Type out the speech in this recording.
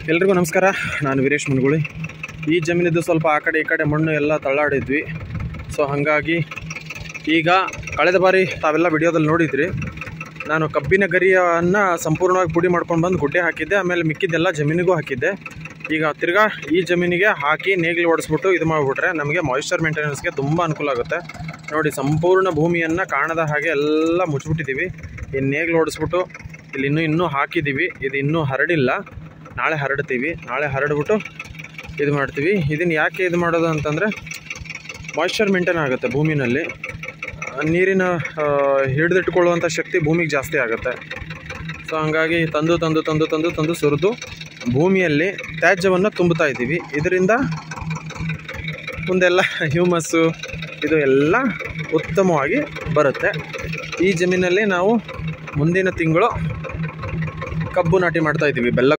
ಎಲ್ರಿಗೂ ನಮಸ್ಕಾರ ನಾನು ವೀರೇಶ್ ಮುನ್ಗುಳಿ ಈ ಜಮೀನಿದ್ದು ಸ್ವಲ್ಪ ಆ ಕಡೆ ಈ ಕಡೆ ಮಣ್ಣು ಎಲ್ಲ ತಳ್ಳಾಡಿದ್ವಿ ಸೊ ಹಾಗಾಗಿ ಈಗ ಕಳೆದ ಬಾರಿ ತಾವೆಲ್ಲ ವಿಡಿಯೋದಲ್ಲಿ ನೋಡಿದ್ರಿ ನಾನು ಕಬ್ಬಿನ ಗರಿಯನ್ನು ಸಂಪೂರ್ಣವಾಗಿ ಪುಡಿ ಮಾಡ್ಕೊಂಡು ಬಂದು ಗುಡ್ಡೆ ಹಾಕಿದ್ದೆ ಆಮೇಲೆ ಮಿಕ್ಕಿದ್ದೆಲ್ಲ ಜಮೀನಿಗೂ ಹಾಕಿದ್ದೆ ಈಗ ತಿರ್ಗಾ ಈ ಜಮೀನಿಗೆ ಹಾಕಿ ನೇಗಿಲು ಓಡಿಸ್ಬಿಟ್ಟು ಇದು ಮಾಡಿಬಿಟ್ರೆ ನಮಗೆ ಮಾಯಿಶ್ಚರ್ ಮೇಂಟೆನೆನ್ಸ್ಗೆ ತುಂಬ ಅನುಕೂಲ ಆಗುತ್ತೆ ನೋಡಿ ಸಂಪೂರ್ಣ ಭೂಮಿಯನ್ನು ಕಾಣದ ಹಾಗೆ ಎಲ್ಲ ಮುಚ್ಚಿಬಿಟ್ಟಿದ್ದೀವಿ ಈ ನೇಗಿಲು ಓಡಿಸ್ಬಿಟ್ಟು ಇಲ್ಲಿ ಇನ್ನೂ ಇನ್ನೂ ಹಾಕಿದ್ದೀವಿ ಇದು ಇನ್ನೂ ಹರಡಿಲ್ಲ ನಾಳೆ ಹರಡ್ತೀವಿ ನಾಳೆ ಹರಡ್ಬಿಟ್ಟು ಇದು ಮಾಡ್ತೀವಿ ಇದನ್ನು ಯಾಕೆ ಇದು ಮಾಡೋದು ಅಂತಂದರೆ ಮಾಯ್ಶ್ಚರ್ ಮೇಂಟೈನ್ ಆಗುತ್ತೆ ಭೂಮಿನಲ್ಲಿ ಆ, ನೀರಿನ ಆ, ಹಿಡಿದಿಟ್ಕೊಳ್ಳುವಂಥ ಶಕ್ತಿ ಭೂಮಿಗೆ ಜಾಸ್ತಿ ಆಗುತ್ತೆ ಸೊ ಹಂಗಾಗಿ ತಂದು ತಂದು ತಂದು ತಂದು ತಂದು ಸುರಿದು ಭೂಮಿಯಲ್ಲಿ ತ್ಯಾಜ್ಯವನ್ನು ತುಂಬುತ್ತಾ ಇದ್ದೀವಿ ಇದರಿಂದ ಮುಂದೆಲ್ಲ ಹ್ಯೂಮಸ್ಸು ಇದು ಎಲ್ಲ ಉತ್ತಮವಾಗಿ ಬರುತ್ತೆ ಈ ಜಮೀನಲ್ಲಿ ನಾವು ಮುಂದಿನ ತಿಂಗಳು ಕಬ್ಬು ನಾಟಿ ಮಾಡ್ತಾ ಇದ್ದೀವಿ ಬೆಲ್ಲ